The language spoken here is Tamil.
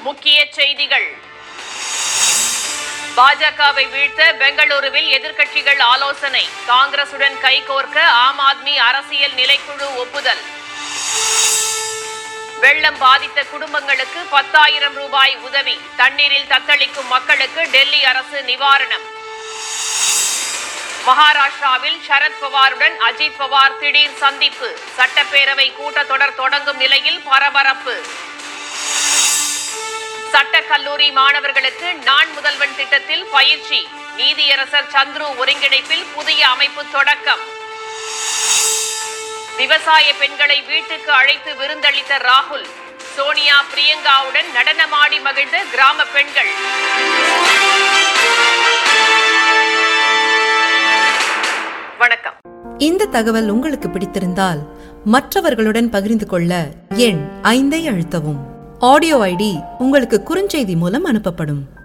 முக்கிய செய்திகள் பாஜகவை வீழ்த்த பெங்களூருவில் எதிர்க்கட்சிகள் ஆலோசனை காங்கிரசுடன் கைகோர்க்க ஆம் ஆத்மி அரசியல் நிலைக்குழு ஒப்புதல் வெள்ளம் பாதித்த குடும்பங்களுக்கு பத்தாயிரம் ரூபாய் உதவி தண்ணீரில் தத்தளிக்கும் மக்களுக்கு டெல்லி அரசு நிவாரணம் மகாராஷ்டிராவில் சரத் பவாருடன் அஜித் பவார் திடீர் சந்திப்பு சட்டப்பேரவை கூட்டத்தொடர் தொடங்கும் நிலையில் பரபரப்பு சட்டக்கல்லூரி மாணவர்களுக்கு நான் முதல்வன் திட்டத்தில் பயிற்சி நீதியரசர் சந்துரு ஒருங்கிணைப்பில் புதிய அமைப்பு தொடக்கம் விவசாய பெண்களை வீட்டுக்கு அழைத்து விருந்தளித்த ராகுல் சோனியா பிரியங்காவுடன் நடனமாடி மகிழ்ந்த கிராம பெண்கள் வணக்கம் இந்த தகவல் உங்களுக்கு பிடித்திருந்தால் மற்றவர்களுடன் பகிர்ந்து கொள்ள எண் ஐந்தை அழுத்தவும் ஆடியோ ஐடி உங்களுக்கு குறுஞ்செய்தி மூலம் அனுப்பப்படும்